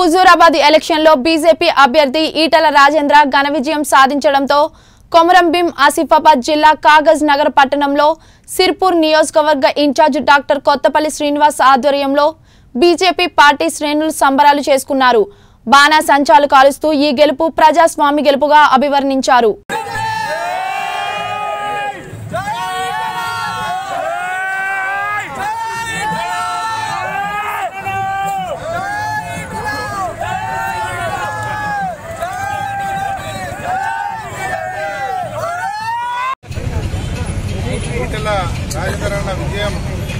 హుజూరాబాద్ ఎలక్షన్లో బీజేపీ అభ్యర్థి ఈటల రాజేంద్ర ఘన విజయం సాధించడంతో కొమరం భీం ఆసిఫాబాద్ జిల్లా కాగజ్ నగర్ పట్టణంలో సిర్పూర్ నియోజకవర్గ ఇన్ఛార్జ్ డాక్టర్ కొత్తపల్లి శ్రీనివాస్ ఆధ్వర్యంలో బీజేపీ పార్టీ శ్రేణులు సంబరాలు చేసుకున్నారు బాణా సంచాలు కాలుస్తూ ఈ గెలుపు ప్రజాస్వామి గెలుపుగా అభివర్ణించారు ఈటల రాజధరణ విజయం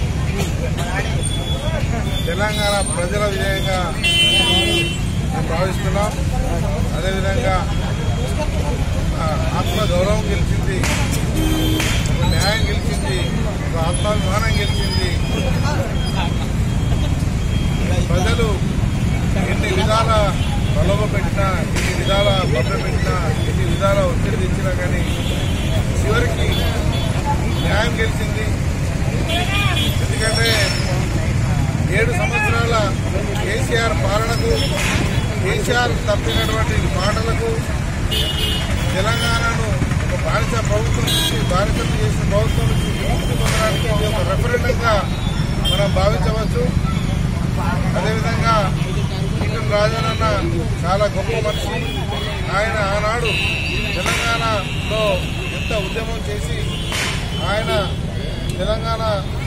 తెలంగాణ ప్రజల విజయంగా మేము భావిస్తున్నాం అదేవిధంగా ఆ, ఆత్మ గౌరవం గెలిచింది ఒక న్యాయం గెలిచింది ఒక ఆత్మాభిమానం గెలిచింది ప్రజలు ఎన్ని విధాల ప్రలోభ పెట్టినా ఎన్ని విధాల భద్ర పెట్టినా ఎన్ని విధాల ఒత్తిడి తెచ్చినా కానీ చివరికి న్యాయం గెలిచింది ఎందుకంటే ఏడు సంవత్సరాల కేసీఆర్ పాలనకు కేసీఆర్ తప్పినటువంటి మాటలకు తెలంగాణను ఒక బానిస ప్రభుత్వం నుంచి బానిసలు చేసిన ప్రభుత్వం నుంచి విముక్తి పొందడానికి ఇది ఒక రెఫరెండంగా మనం భావించవచ్చు అదేవిధంగా ఈటల రాజనన్న చాలా గొప్ప మనిషి ఆయన ఆనాడు తెలంగాణలో ఎంత ఉద్యమం చేసి ఆయన తెలంగాణ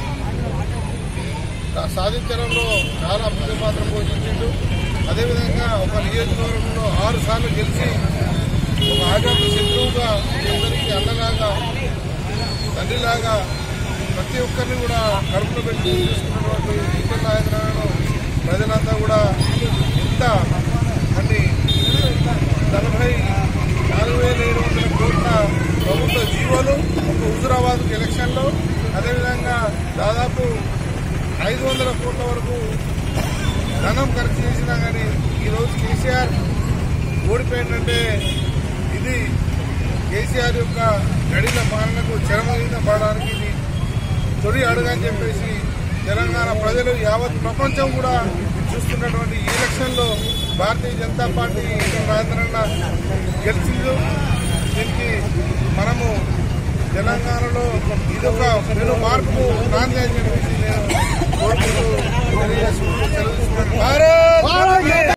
సా- సాధించడంలో చాలా ముఖ్య పాత్ర పోషించిండు అదేవిధంగా ఒక నియోజకవర్గంలో ఆరు సార్లు గెలిచి ఒక ఆటోకు శత్రువుగా అందరికీ అన్నలాగా తండ్రిలాగా ప్రతి ఒక్కరిని కూడా కడుపులో పెట్టి చూసుకున్నటువంటి ఈటల రాజేంద్రను ప్రజలంతా కూడా ఎంత అంటే నలభై నాలుగు వేల ఏడు వందల కోట్ల ప్రభుత్వ జీవోలు ఒక హుజురాబాద్ ఎలక్షన్లో అదేవిధంగా దాదాపు ఐదు వందల కోట్ల వరకు ధనం ఖర్చు చేసినా కానీ ఈరోజు కేసీఆర్ ఓడిపోయిందంటే ఇది కేసీఆర్ యొక్క గడిల పాలనకు చరమగీతం పడడానికి ఇది తొలి అడుగని చెప్పేసి తెలంగాణ ప్రజలు యావత్ ప్రపంచం కూడా చూస్తున్నటువంటి ఈ ఎలక్షన్లో భారతీయ జనతా పార్టీ రాజేంద్రన్న గెలిచింది దీనికి మనము తెలంగాణలో ఇదొక పెను మార్పు నాంది అని చెప్పేసి నేను కోరుకుంటూ తెలియజేసుకుంటూ సెలవు తీసుకున్నాను. భారత్